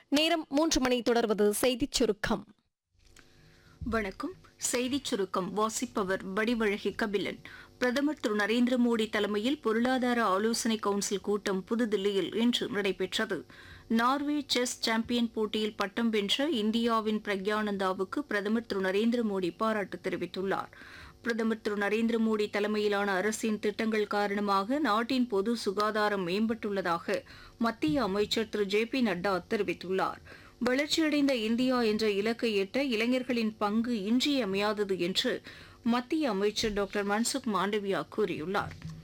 நேரம் மூன்று மணி தொடர்வது செய்திச் சுருக்கம் வணக்கம் செய்திச் சுருக்கம் வாசிப்பவர் வடிவழகி கபிலன் பிரதமர் திரு நரேந்திர மோடி தலைமையில் பொருளாதார ஆலோசனை கவுன்சில் கூட்டம் புதுதில்லியில் இன்று நடைபெற்றது நார்வே செஸ் சாம்பியன் போட்டியில் பட்டம் வென்ற இந்தியாவின் பிரக்யானந்தாவுக்கு பிரதமர் திரு நரேந்திர மோடி பாராட்டு தெரிவித்துள்ளார் பிரதமர் திரு நரேந்திர மோடி தலைமையிலான அரசின் திட்டங்கள் காரணமாக நாட்டின் பொது சுகாதாரம் மேம்பட்டுள்ளதாக மத்திய அமைச்சர் திரு ஜே பி நட்டா தெரிவித்துள்ளார் வளர்ச்சியடைந்த இந்தியா என்ற இலக்கை எட்ட இளைஞர்களின் பங்கு இன்றியமையாதது என்று மத்திய அமைச்சர் டாக்டர் மன்சுக் மாண்டவியா கூறியுள்ளார்